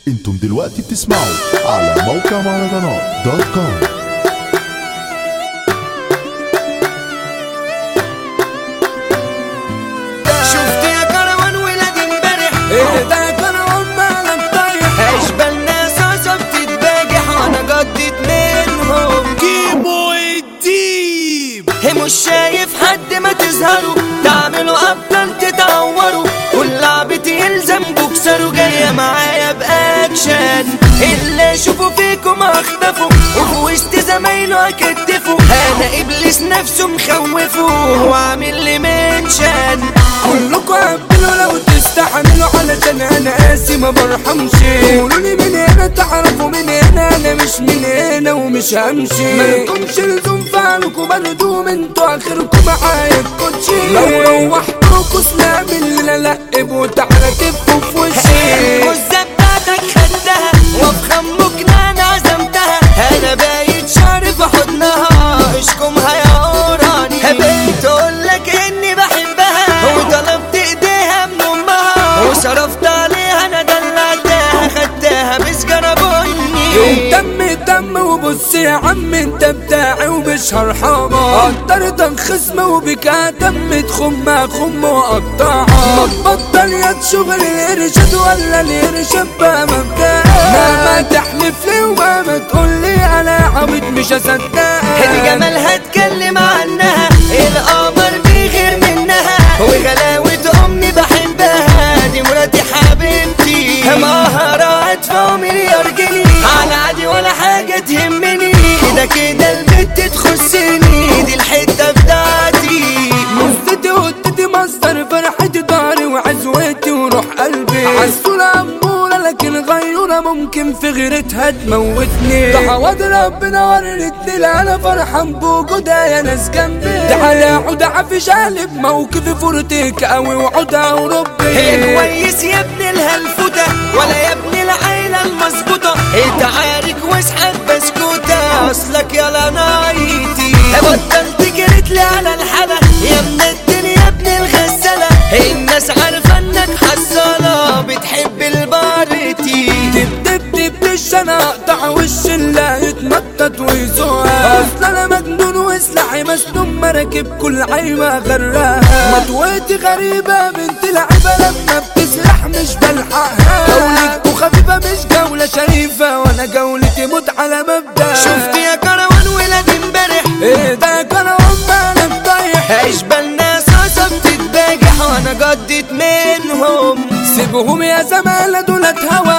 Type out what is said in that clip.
انتم دلوقتي بتسمعوا على موقع مهرجانات دوت كوم شفت يا كروان ولاد امبارح ايه ده كان عمالك طايح اشبال ناس عصا بتتباجح وانا جدت منهم جيبوا الديب مش شايف حد ما تظهروا تعملوا ابطال تتعوروا كل لعبتي يلزم بوكسروا جاية معايا باكشن اللي اشوفه فيكم اخطفه وفي وسط زمايله اكتفه انا ابليس نفسه مخوفه وعامل لي منشن كلكوا قبلوا لو تستحملوا علشان انا قاسي ما برحمش قولوا لي من هنا تعرفوا من هنا انا مش من هنا ومش همشي مالكمش لزوم فعلكوا بردوم انتوا اخركم معايا الكوتشي لو روحتوكوا سلام اللي لقب وتعالى تفوا في وشي المزة بتاعتك خدتها وافخم مكنة انا عزمتها انا بايت شعر في حضنها اشكمها يا قراني حبيت اقولك اني بحبها وطلبت ايديها من امها وصرفت عليها انا دلعتها خدتها بسجارة بني دم دم وبص يا عم انت بتاعي ومش هرحمة قدرتك خصم وبك دم تخم خم وقطعها ما تبطل يا شغل القرشد ولا القرشد بقى مبدأ مهما تحلف لي ومهما تقول لي انا عبيط مش هصدقها الجمال هتكلم عنها القمر بيغير منها وغلاوة امي بحبها دي مراتي حبيبتي مهارات فوق مليار جنيه على عادي ولا حاجة تهمني كده كده البت تخصني دي الحتة بتاعتي مستي ودتي مصدر فرحتي ضهري وعزوتي وروح قلبي عسولة أمورة لكن غيورة ممكن في غيرتها تموتني ده عوض ربنا ورتني لا أنا فرحان بوجودها يا ناس جنبي ده على عودة في شالب موقفي فرتك أوي وعودها هي وربي كويس يا ابن الهلفوتة ولا يا ابن العيلة المظبوطة انت عارك واسحب بسكوتة اصلك يا نايتي بطلت جريت لي على الحلا يا ابن الدنيا يا ابن الغسالة الناس عارفة انك حصالة بتحب البارتي دب دب دب ليش انا اقطع وش اللي يتنطط ويزوها اصل انا مجنون وسلاحي مسنون مراكب كل عيبة غراها مطويتي غريبة بنت لعيبة لما بتسرح مش بلحقها جولتكوا خفيفة مش جولة شريفة وانا جولتي موت على مبدأ شفت يا كروان ولاد امبارح ايه ده كان عمالك طايح اشبال ناس عصا بتتباجح وانا جدت منهم سيبهم يا زمالة دولت هوا